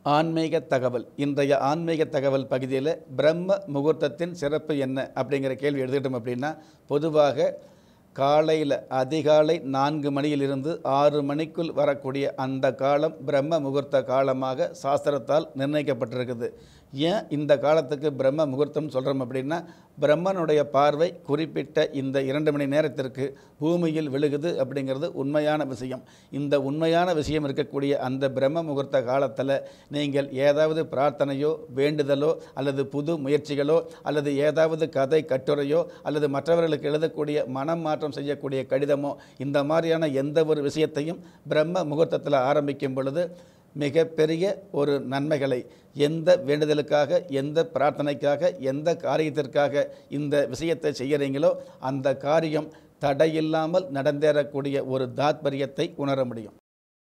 ஆன்மீக தகவல் இன்றைய ஆன்மீக தகவல் பகுதியில் பிரம்ம முகூர்த்தத்தின் சிறப்பு என்ன அப்படிங்கிற கேள்வி எடுத்துக்கிட்டோம் அப்படின்னா பொதுவாக காலையில் அதிகாலை நான்கு மணியிலிருந்து ஆறு மணிக்குள் வரக்கூடிய அந்த காலம் பிரம்ம முகூர்த்த காலமாக சாஸ்திரத்தால் நிர்ணயிக்கப்பட்டிருக்குது ஏன் இந்த காலத்துக்கு பிரம்ம முகூர்த்தம் சொல்கிறோம் அப்படின்னா பிரம்மனுடைய பார்வை குறிப்பிட்ட இந்த இரண்டு மணி நேரத்திற்கு பூமியில் விழுகுது அப்படிங்கிறது உண்மையான விஷயம் இந்த உண்மையான விஷயம் இருக்கக்கூடிய அந்த பிரம்ம முகூர்த்த காலத்தில் நீங்கள் ஏதாவது பிரார்த்தனையோ வேண்டுதலோ அல்லது புது முயற்சிகளோ அல்லது ஏதாவது கதை கட்டுரையோ அல்லது மற்றவர்களுக்கு எழுதக்கூடிய மனம் மாற்றம் செய்யக்கூடிய கடிதமோ இந்த மாதிரியான எந்த ஒரு விஷயத்தையும் பிரம்ம முகூர்த்தத்தில் ஆரம்பிக்கும் பொழுது மிகப்பெரிய ஒரு நன்மைகளை எந்த வேண்டுதலுக்காக எந்த பிரார்த்தனைக்காக எந்த காரியத்திற்காக இந்த விஷயத்தை செய்கிறீங்களோ அந்த காரியம் தடையில்லாமல் நடந்தேறக்கூடிய ஒரு தாத்பரியத்தை உணர முடியும்